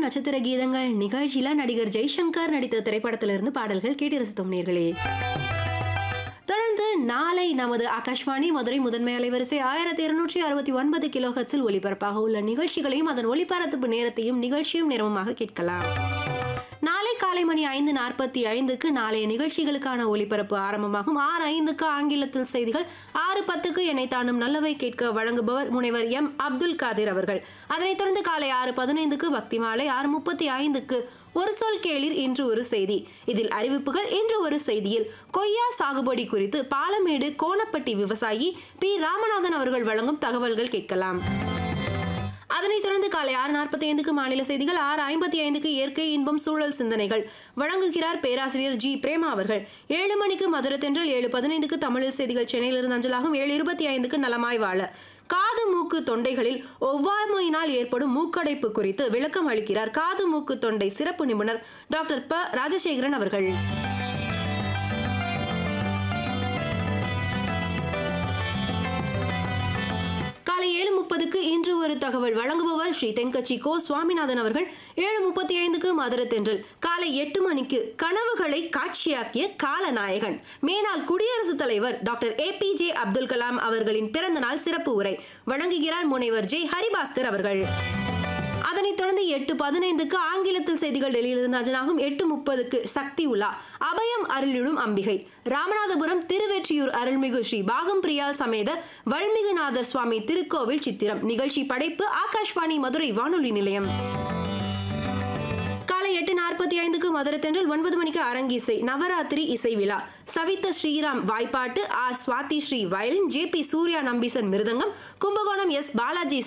நட்சத்திர கீதங்கள் நிகழ்ச்சியில நடிகர் ஜெய்சங்கர் நடித்த திரைப்படத்திலிருந்து பாடல்கள் கேட்டு ரசித்தோம் நேர்களே தொடர்ந்து நாளை நமது ஆகாஷ்வாணி மதுரை முதன்மை அலைவரிசை ஆயிரத்தி இருநூற்றி அறுபத்தி ஒன்பது கிலோ ஹெட்ஸில் ஒலிபரப்பாக உள்ள நிகழ்ச்சிகளையும் அதன் ஒலிபரப்பு நேரத்தையும் நிகழ்ச்சியும் நேரமுமாக கேட்கலாம் நாளை காலை மணி ஐந்து நாற்பத்தி ஐந்துக்கு நாளைய நிகழ்ச்சிகளுக்கான ஒலிபரப்பு ஆரம்பமாகும் ஆறு ஐந்துக்கு ஆங்கிலத்தில் செய்திகள் ஆறு பத்துக்கு என்னை தானும் நல்லவை கேட்க வழங்குபவர் முனைவர் எம் அப்துல் காதிர் அவர்கள் அதனைத் தொடர்ந்து காலை ஆறு பதினைந்துக்கு பக்தி மாலை ஆறு முப்பத்தி ஐந்துக்கு ஒரு சொல் கேளிர் இன்று ஒரு செய்தி இதில் அறிவிப்புகள் இன்று ஒரு செய்தியில் கொய்யா சாகுபடி குறித்து பாலமேடு கோணப்பட்டி விவசாயி பி ராமநாதன் அவர்கள் வழங்கும் தகவல்கள் கேட்கலாம் அதனைத் தொடர்ந்து காலை ஆறு நாற்பத்தி ஐந்துக்கு மாநில செய்திகள் ஆறு ஐம்பத்தி ஐந்துக்கு இயற்கை இன்பம் சூழல் சிந்தனைகள் வழங்குகிறார் பேராசிரியர் ஜி பிரேமா அவர்கள் ஏழு மணிக்கு மதுரை தென்றல் ஏழு பதினைந்துக்கு தமிழில் செய்திகள் சென்னையிலிருந்து அஞ்சலாகும் ஏழு இருபத்தி ஐந்துக்கு நலமாய் வாழ காது மூக்கு தொண்டைகளில் ஒவ்வாமையினால் ஏற்படும் மூக்கடைப்பு குறித்து விளக்கம் அளிக்கிறார் காது மூக்கு தொண்டை சிறப்பு நிபுணர் டாக்டர் ப ராஜசேகரன் அவர்கள் காலை ஏழு முப்பதுக்கு இன்று ஒரு தகவல் வழங்குபவர் ஸ்ரீ தென்கட்சி கோ சுவாமிநாதன் அவர்கள் ஏழு முப்பத்தி ஐந்துக்கு மதுரை தென்றல் காலை எட்டு மணிக்கு கனவுகளை காட்சியாக்கிய காலநாயகன் மேனாள் குடியரசுத் தலைவர் doctor A P J Abdul Kalam அவர்களின் பிறந்த நாள் சிறப்பு உரை வழங்குகிறார் முனைவர் ஜே ஹரிபாஸ்கர் அவர்கள் அதனைத் தொடர்ந்து எட்டு பதினைந்துக்கு ஆங்கிலத்தில் செய்திகள் டெல்லியிலிருந்து அஞ்சனாகும் எட்டு முப்பதுக்கு சக்தி உலா அபயம் அருளிடும் அம்பிகை ராமநாதபுரம் திருவெற்றியூர் அருள்மிகு ஸ்ரீ பாகம் பிரியால் சமேத வல்மிகுநாதர் சுவாமி திருக்கோவில் சித்திரம் நிகழ்ச்சி படைப்பு ஆகாஷ்வாணி மதுரை வானொலி நிலையம் காலை எட்டு நாற்பத்தி ஐந்துக்கு மதுரை தென்றல் ஒன்பது மணிக்கு அரங்கிசை நவராத்திரி இசை விழா சவித்த ஸ்ரீராம் வாய்ப்பாட்டு R Swathi Sri violin J B Surya Nambeesan mridangam Kumbakonam S Balaji